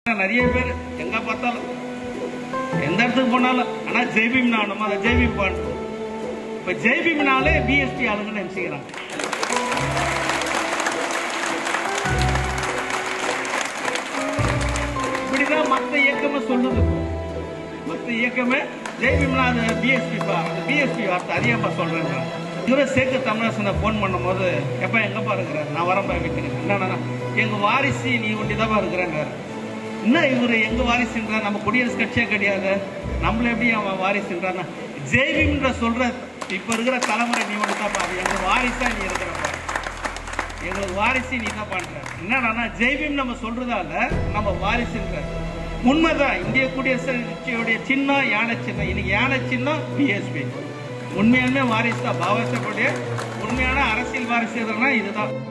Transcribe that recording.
நிறைய பேர் எங்க பார்த்தாலும் எந்த இடத்துக்கு போனாலும் ஆனா ஜெய்பீம் நானும் அதை ஜெய்பீம் பாட்டு இப்ப ஜெய்பீம்னாலே பிஎஸ்பி ஆளுங்க நினைச்சுக்கிறாங்க இப்படிதான் மத்த இயக்கமே சொல்லுது மத்த இயக்கமே ஜெய்பீம்னா அது பிஎஸ்பி பா அந்த பிஎஸ்பி வார்த்தை அதிகமா சொல்றேங்க இவரை சேர்க்க தமிழரசனை போன் பண்ணும்போது எப்ப எங்கப்பா இருக்கிற நான் வரப்பா வீட்டுக்கு என்னன்னா எங்க வாரிசு நீ ஒண்டிதாப்பா இருக்கிறேங்க என்ன இவரு எங்க வாரிசுன்ற நம்ம குடியரசு கட்சியே கிடையாது நம்மள எப்படி அவன் வாரிசுன்றான்னா ஜெய்பீம்ன்ற சொல்ற இப்ப இருக்கிற தலைமுறை நீ ஒண்டிதாப்பா அது எங்க வாரிசா நீ இருக்கிறப்ப எங்களுக்கு வாரிசு நீ தான் பண்ற என்னன்னா ஜெய்பீம் நம்ம சொல்றதால நம்ம வாரிசுன்ற உண்மைதான் இந்திய குடியரசு கட்சியுடைய சின்னம் யானை சின்னம் இன்னைக்கு யானை சின்னம் பிஎஸ்பி உண்மையாலுமே வாரிசு தான் பாபாசாஹிப்புடைய உண்மையான அரசியல் வாரிசு எதுனா இதுதான்